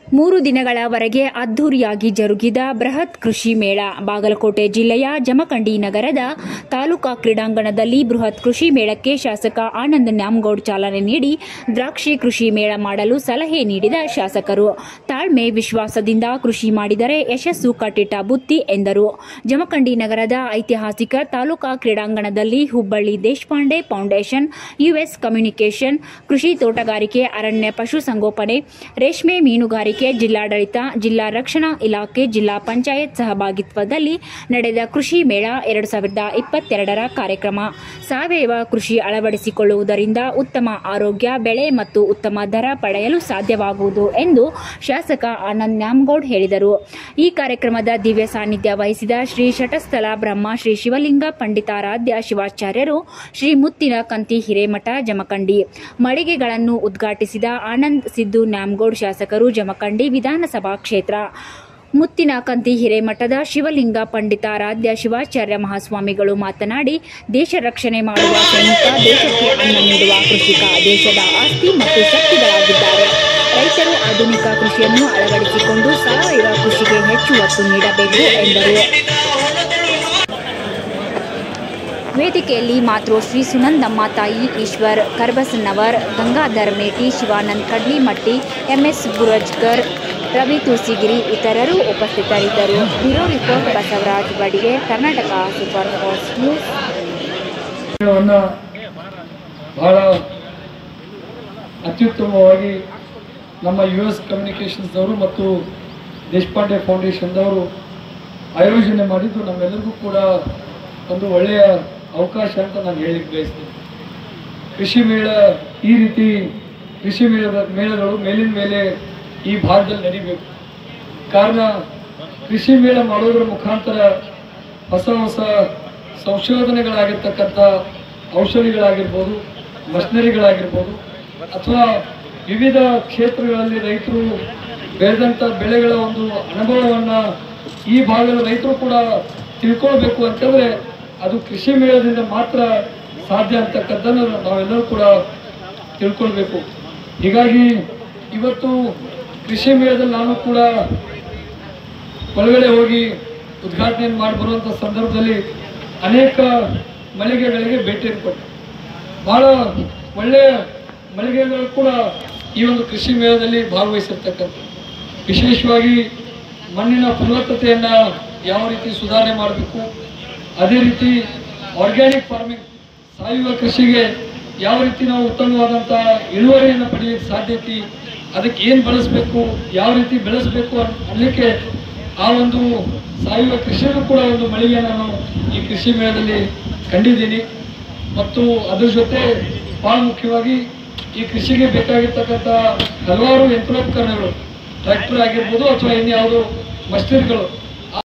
ಮೂರು ದಿನಗಳವರೆಗೆ ಅದ್ಧೂರಿಯಾಗಿ ಜರುಗಿದ ಬೃಹತ್ ಕೃಷಿ ಮೇಳ ಬಾಗಲಕೋಟೆ ಜಿಲ್ಲೆಯ ಜಮಖಂಡಿ ನಗರದ ತಾಲೂಕಾ ಕ್ರೀಡಾಂಗಣದಲ್ಲಿ ಬೃಹತ್ ಕೃಷಿ ಮೇಳಕ್ಕೆ ಶಾಸಕ ಆನಂದ್ ನ್ಯಾಮಗೌಡ್ ಚಾಲನೆ ನೀಡಿ ದ್ರಾಕ್ಷಿ ಕೃಷಿ ಮೇಳ ಮಾಡಲು ಸಲಹೆ ನೀಡಿದ ಶಾಸಕರು ತಾಳ್ಮೆ ವಿಶ್ವಾಸದಿಂದ ಕೃಷಿ ಮಾಡಿದರೆ ಯಶಸ್ಸು ಕಟ್ಟಿಟ್ಟ ಬುತ್ತಿ ಎಂದರು ಜಮಖಂಡಿ ನಗರದ ಐತಿಹಾಸಿಕ ತಾಲೂಕಾ ಕ್ರೀಡಾಂಗಣದಲ್ಲಿ Hubballi Deshpande foundation US communication ಕೃಷಿ ತೋಟಗಾರಿಕೆ ಅರಣ್ಯ ಪಶುಸಂಗೋಪನೆ ರೇಷ್ಮೆ ಮೀನುಗಾರಿಕೆ ಜಿಲ್ಲಾಡಳಿತ ಜಿಲ್ಲಾ ರಕ್ಷಣಾ ಇಲಾಖೆ ಜಿಲ್ಲಾ ಪಂಚಾಯತ್ ಸಹಭಾಗಿತ್ವದಲ್ಲಿ ನಡೆದ ಕೃಷಿ ಮೇಳ ಎರಡು ಸಾವಿರದ ಇಪ್ಪತ್ತೆರಡರ ಕಾರ್ಯಕ್ರಮ ಸಾವಯವ ಕೃಷಿ ಅಳವಡಿಸಿಕೊಳ್ಳುವುದರಿಂದ ಉತ್ತಮ ಆರೋಗ್ಯ ಬೆಳೆ ಮತ್ತು ಉತ್ತಮ ದರ ಪಡೆಯಲು ಸಾಧ್ಯವಾಗುವುದು ಎಂದು ಶಾಸಕ ಆನಂದ್ ನ್ಯಾಮಗೌಡ್ ಹೇಳಿದರು ಈ ಕಾರ್ಯಕ್ರಮದ ದಿವ್ಯ ಸಾನ್ನಿಧ್ಯ ವಹಿಸಿದ ಶ್ರೀ ಶಟಸ್ಥಲ ಬ್ರಹ್ಮ ಶ್ರೀ ಶಿವಲಿಂಗ ಪಂಡಿತಾರಾಧ್ಯ ಶಿವಾಚಾರ್ಯರು ಶ್ರೀ ಮುತ್ತಿನ ಕಂತಿ ಹಿರೇಮಠ ಜಮಖಂಡಿ ಮಳಿಗೆಗಳನ್ನು ಉದ್ಘಾಟಿಸಿದ ಆನಂದ್ ಸಿದ್ದು ನ್ಯಾಮಗೌಡ್ ಶಾಸಕರು ಜಮಖಂಡಿ ವಿಧಾನಸಭಾ ಕ್ಷೇತ್ರ ಮುತ್ತಿನ ಕಂತಿ ಹಿರೇಮಠದ ಶಿವಲಿಂಗ ಪಂಡಿತಾರಾಧ್ಯ ಶಿವಾಚಾರ್ಯ ಮಹಾಸ್ವಾಮಿಗಳು ಮಾತನಾಡಿ ದೇಶ ರಕ್ಷಣೆ ಮಾಡುವ ಸೈನಿಕ ದೇಶಕ್ಕೆ ಅನ್ನ ನೀಡುವ ಕೃಷಿಕ ದೇಶದ ಆಸ್ತಿ ಮತ್ತು ಶಕ್ತಿಗಳಾಗಿದ್ದಾರೆ ರೈತರು ಆಧುನಿಕ ಕೃಷಿಯನ್ನು ಅಳವಡಿಸಿಕೊಂಡು ಸಾವಯವ ಕೃಷಿಗೆ ಹೆಚ್ಚು ಒತ್ತು ನೀಡಬೇಕು ಎಂದರು ವೇದಿಕೆಯಲ್ಲಿ ಮಾತೃಶ್ರೀ ಸುನಂದಮ್ಮ ತಾಯಿ ಈಶ್ವರ್ ಕರ್ಬಸನ್ನವರ್ ಗಂಗಾಧರ್ ಮೇಟಿ ಶಿವಾನಂದ್ ಕಡ್ಲಿಮಟ್ಟಿ ಎಂಎಸ್ ಗುರಜ್ಕರ್ ರವಿ ತುಳಸಿಗಿರಿ ಇತರರು ಉಪಸ್ಥಿತರಿದ್ದರು ಬ್ಯೂರೋ ರಿಪೋರ್ಟ್ ಬಸವರಾಜ್ ಬಡಿಗೆ ಕರ್ನಾಟಕ ಸೂಪರ್ ಫಾಸ್ಟ್ ನ್ಯೂಸ್ ಮೇಳವನ್ನು ಬಹಳ ಅತ್ಯುತ್ತಮವಾಗಿ ನಮ್ಮ ಯು ಎಸ್ ಕಮ್ಯುನಿಕೇಷನ್ಸ್ದವರು ಮತ್ತು ದೇಶಪಾಂಡೆ ಫೌಂಡೇಶನ್ದವರು ಆಯೋಜನೆ ಮಾಡಿದ್ದು ನಮ್ಮೆಲ್ಲರಿಗೂ ಕೂಡ ಒಂದು ಒಳ್ಳೆಯ ಅವಕಾಶ ಅಂತ ನಾನು ಹೇಳಿಕ್ಕೆ ಬಯಸ್ತೀನಿ ಕೃಷಿ ಮೇಳ ಈ ರೀತಿ ಕೃಷಿ ಮೇಳದ ಮೇಳಗಳು ಮೇಲಿನ ಮೇಲೆ ಈ ಭಾಗದಲ್ಲಿ ನಡಿಬೇಕು ಕಾರಣ ಕೃಷಿ ಮೇಳ ಮಾಡೋದ್ರ ಮುಖಾಂತರ ಹೊಸ ಹೊಸ ಸಂಶೋಧನೆಗಳಾಗಿರ್ತಕ್ಕಂಥ ಔಷಧಿಗಳಾಗಿರ್ಬೋದು ಮಷನರಿಗಳಾಗಿರ್ಬೋದು ಅಥವಾ ವಿವಿಧ ಕ್ಷೇತ್ರಗಳಲ್ಲಿ ರೈತರು ಬೆಳೆದಂಥ ಬೆಳೆಗಳ ಒಂದು ಅನುಭವವನ್ನು ಈ ಭಾಗದ ರೈತರು ಕೂಡ ತಿಳ್ಕೊಳ್ಬೇಕು ಅಂತಂದರೆ ಅದು ಕೃಷಿ ಮೇಳದಿಂದ ಮಾತ್ರ ಸಾಧ್ಯ ಅಂತಕ್ಕಂಥದ್ದನ್ನು ನಾವೆಲ್ಲರೂ ಕೂಡ ತಿಳ್ಕೊಳ್ಬೇಕು ಹೀಗಾಗಿ ಇವತ್ತು ಕೃಷಿ ಮೇಳದಲ್ಲಿ ನಾನು ಕೂಡ ಒಳಗಡೆ ಹೋಗಿ ಉದ್ಘಾಟನೆಯನ್ನು ಮಾಡಿ ಬರುವಂಥ ಸಂದರ್ಭದಲ್ಲಿ ಅನೇಕ ಮಳಿಗೆಗಳಿಗೆ ಭೇಟಿಯನ್ನು ಕೊಟ್ಟೆ ಭಾಳ ಒಳ್ಳೆಯ ಮಳಿಗೆಗಳು ಕೂಡ ಈ ಒಂದು ಕೃಷಿ ಮೇಳದಲ್ಲಿ ಭಾಗವಹಿಸಿರ್ತಕ್ಕಂಥ ವಿಶೇಷವಾಗಿ ಮಣ್ಣಿನ ಫಲವತ್ತತೆಯನ್ನು ಯಾವ ರೀತಿ ಸುಧಾರಣೆ ಮಾಡಬೇಕು ಅದೇ ರೀತಿ ಆರ್ಗ್ಯಾನಿಕ್ ಫಾರ್ಮಿಂಗ್ ಸಾವಯವ ಕೃಷಿಗೆ ಯಾವ ರೀತಿ ನಾವು ಉತ್ತಮವಾದಂಥ ಇಳುವರಿಯನ್ನು ಪಡೆಯಲಿಕ್ಕೆ ಸಾಧ್ಯತೆ ಅದಕ್ಕೆ ಏನು ಬಳಸಬೇಕು ಯಾವ ರೀತಿ ಬೆಳೆಸಬೇಕು ಅನ್- ಅನ್ನಲಿಕ್ಕೆ ಆ ಒಂದು ಸಾವಯವ ಕೃಷಿಯಲ್ಲೂ ಕೂಡ ಒಂದು ಮಳಿಗೆಯನ್ನು ನಾನು ಈ ಕೃಷಿ ಮೇಳದಲ್ಲಿ ಕಂಡಿದ್ದೀನಿ ಮತ್ತು ಅದ್ರ ಜೊತೆ ಭಾಳ ಮುಖ್ಯವಾಗಿ ಈ ಕೃಷಿಗೆ ಬೇಕಾಗಿರ್ತಕ್ಕಂಥ ಹಲವಾರು ಯಂತ್ರೋಪಕರಣಗಳು ಟ್ರ್ಯಾಕ್ಟರ್ ಆಗಿರ್ಬೋದು ಅಥವಾ ಇನ್ಯಾವುದೋ ಮಷಿನರಿಗಳು